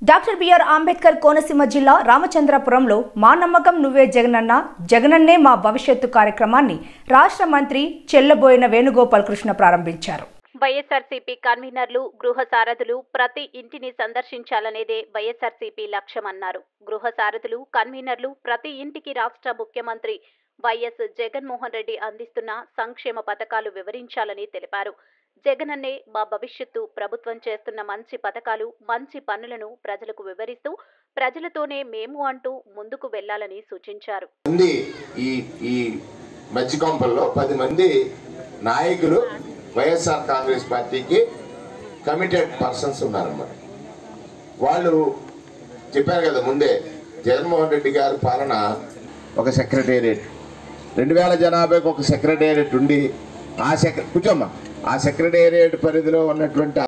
doctor BR Ambedkar Konaseema జిల్లా రామచంద్రపురంలో మా నమ్మకం నువ్వే జగనన్న జగనన్నే మా భవిష్యత్తు కార్యక్రమాన్ని రాష్ట్ర మంత్రి చెల్లబోయిన వేణుగోపాల్ కృష్ణ ప్రారంభించారు వైఎస్ఆర్సీపీ కన్వీనర్లు గృహ సారథులు ప్రతి ఇంటిని సందర్శించాలనేదే వైఎస్ఆర్సీపీ లక్ష్యమన్నారు గృహ సారథులు కన్వీనర్లు ప్రతి ఇంటికి రాష్ట్ర ముఖ్యమంత్రి వైఎస్ జగన్మోహన్ రెడ్డి అందిస్తున్న సంక్షేమ పథకాలు వివరించాలని తెలిపారు జగనన్నే మా భవిష్యత్తు ప్రభుత్వం చేస్తున్న మంచి పథకాలు మంచి పనులను ప్రజలకు వివరిస్తూ ప్రజలతోనే మేము అంటూ ముందుకు వెళ్లాలని సూచించారు మంది ఈ ఈ మధ్యకొంపల్లో పది మంది నాయకులు వైఎస్ఆర్ కాంగ్రెస్ పార్టీకి కమిటెడ్ పర్సన్స్ ఉన్నారన్నమాట వాళ్ళు చెప్పారు కదా ముందే జగన్మోహన్ రెడ్డి గారి పాలన ఒక సెక్రటేరియట్ రెండు వేల జనాభాకి ఒక సెక్రటేరియట్ ఉండి ఆ సెక్ర కూర్చోమ్మా ఆ సెక్రటేరియట్ పరిధిలో ఉన్నటువంటి